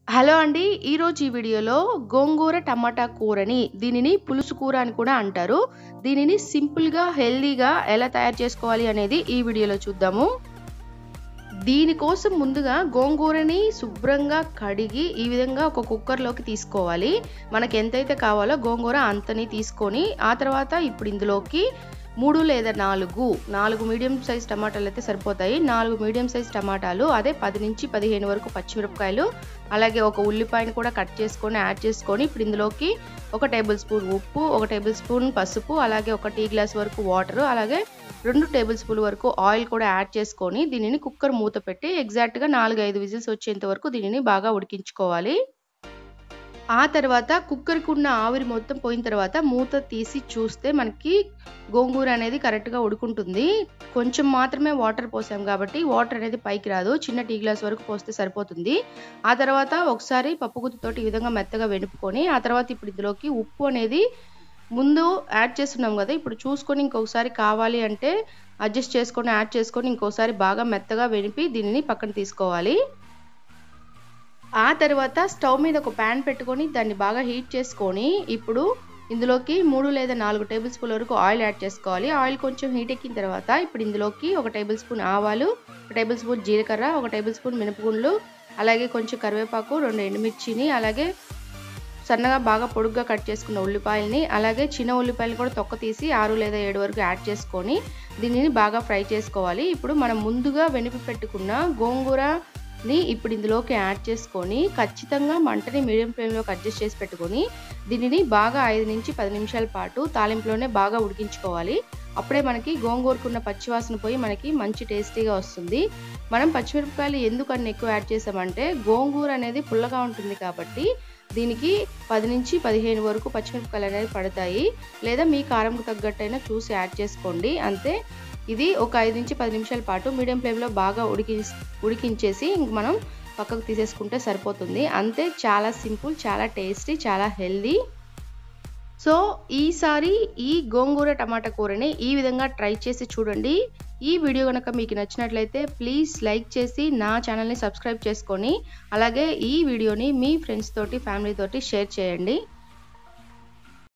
Hello అండి. ఈరోజు ఈ వీడియోలో గోంగూర టమాటా కూరని, దీనిని పులుసు కూర అని కూడా అంటారు. దీనిని సింపుల్‌గా, హెల్తీగా ఎలా తయారు చేసుకోవాలి అనేది ఈ వీడియోలో చూద్దాము. దీనికోసం ముందుగా గోంగూరని శుభ్రంగా కడిగి ఈ విధంగా ఒక కుక్కర్‌లోకి తీసుకోవాలి. మనకు ఎంతైతే కావాలో గోంగూర అంతని తీసుకొని, ఆ తర్వాత ఇప్పుడు ఇందులోకి 3 లేదా 4, 4 మీడియం సైజ్ టమాటాలైతే సరిపోతాయి. 4 మీడియం సైజ్ టమాటాలు, అదే 10-15 వరకు పచ్చిమిరపకాయలు, అలాగే ఒక ఉల్లిపాయని కూడా కట్ చేసుకొని యాడ్ చేసుకొని, ఇప్పుడు ఇందులోకి ఒక టేబుల్ స్పూన్ ఉప్పు, ఒక టేబుల్ స్పూన్ పసుపు, అలాగే ఒక టీ గ్లాస్ వరకు వాటర్, అలాగే 2 టేబుల్ స్పూన్ల వరకు ఆయిల్ కూడా యాడ్ చేసుకొని, దీనిని కుక్కర్ మూత పెట్టి ఎగ్జాక్ట్‌గా 4, 5 విజిల్స్ వచ్చేంత వరకు దీనిని బాగా ఉడికించుకోవాలి. ఆ తర్వాత కుక్కర్‌కి ఉన్న ఆవిరి మొత్తం పోయిన తర్వాత మూత తీసి చూస్తే మనకి గోంగూర అనేది కరెక్ట్‌గా ఉడుకుంటుంది. కొంచెం మాత్రమే వాటర్ పోసాం కాబట్టి వాటర్ అనేది పైకి రాదు. చిన్న టీ గ్లాస్ వరకు పోస్తే సరిపోతుంది. ఆ తర్వాత ఒకసారి పప్పుగుత్తితోటి ఈ విధంగా మెత్తగా వెనుపుకొని, ఆ తర్వాత ఇప్పుడు ఇందులోకి ఉప్పు అనేది ముందు యాడ్ చేస్తున్నాం కదా! ఇప్పుడు చూసుకొని ఇంకొకసారి కావాలి అంటే అడ్జస్ట్ చేసుకొని యాడ్ చేసుకొని ఇంకోసారి బాగా మెత్తగా వెనిపి దీనిని పక్కన తీసుకోవాలి. ఆ తర్వాత స్టవ్ మీద ఒక పాన్ పెట్టుకొని దాన్ని బాగా హీట్ చేసుకొని, ఇప్పుడు ఇందులోకి 3 లేదా 4 టేబుల్ స్పూన్ల వరకు ఆయిల్ యాడ్ చేసుకోవాలి. ఆయిల్ కొంచెం హీట్ ఎక్కిన తర్వాత ఇప్పుడు ఇందులోకి ఒక టేబుల్ స్పూన్ ఆవాలు, ఒక టేబుల్ స్పూన్ జీలకర్ర, ఒక టేబుల్ స్పూన్ మినపగుండ్లు, అలాగే కొంచెం కరివేపాకు, 2 ఎండుమిర్చిని, అలాగే సన్నగా బాగా పొడుగ్గా కట్ చేసుకున్న ఉల్లిపాయల్ని, అలాగే చిన్న ఉల్లిపాయలు కూడా తొక్క తీసి 6 లేదా 7 వరకు యాడ్ చేసుకొని, దీనిని బాగా ఫ్రై చేసుకోవాలి. ఇప్పుడు మనం ముందుగా వెనిపి పెట్టుకున్న గోంగూరని ఇప్పుడు ఇందులోకి యాడ్ చేసుకొని, ఖచ్చితంగా మంటని మీడియం ఫ్లేమ్‌లోకి అడ్జస్ట్ చేసి పెట్టుకొని, దీనిని బాగా 5-10 నిమిషాల పాటు తాలింపులోనే బాగా ఉడికించుకోవాలి. అప్పుడే మనకి గోంగూరకున్న పచ్చివాసన పోయి మనకి మంచి టేస్టీగా వస్తుంది. మనం పచ్చిమిరపకాయలు ఎందుకు అన్ని ఎక్కువ యాడ్ చేసామంటే, గోంగూర అనేది పుల్లగా ఉంటుంది కాబట్టి, దీనికి 10-15 వరకు పచ్చిమిరపకాయలు అనేవి పడతాయి. లేదా మీ కారంకు తగ్గట్టైనా చూసి యాడ్ చేసుకోండి. అంతే. ఇది ఒక 5-10 నిమిషాల పాటు మీడియం ఫ్లేమ్‌లో బాగా ఉడికిస్ ఉడికించేసి ఇంక మనం పక్కకు తీసేసుకుంటే సరిపోతుంది. అంతే చాలా సింపుల్, చాలా టేస్టీ, చాలా హెల్తీ. సో, ఈసారి ఈ గోంగూర టమాటా కూరని ఈ విధంగా ట్రై చేసి చూడండి. ఈ వీడియో గనక మీకు నచ్చినట్లయితే ప్లీజ్ లైక్ చేసి నా ఛానల్‌ని సబ్స్క్రైబ్ చేసుకొని, అలాగే ఈ వీడియోని మీ ఫ్రెండ్స్ తోటి, ఫ్యామిలీ తోటి షేర్ చేయండి.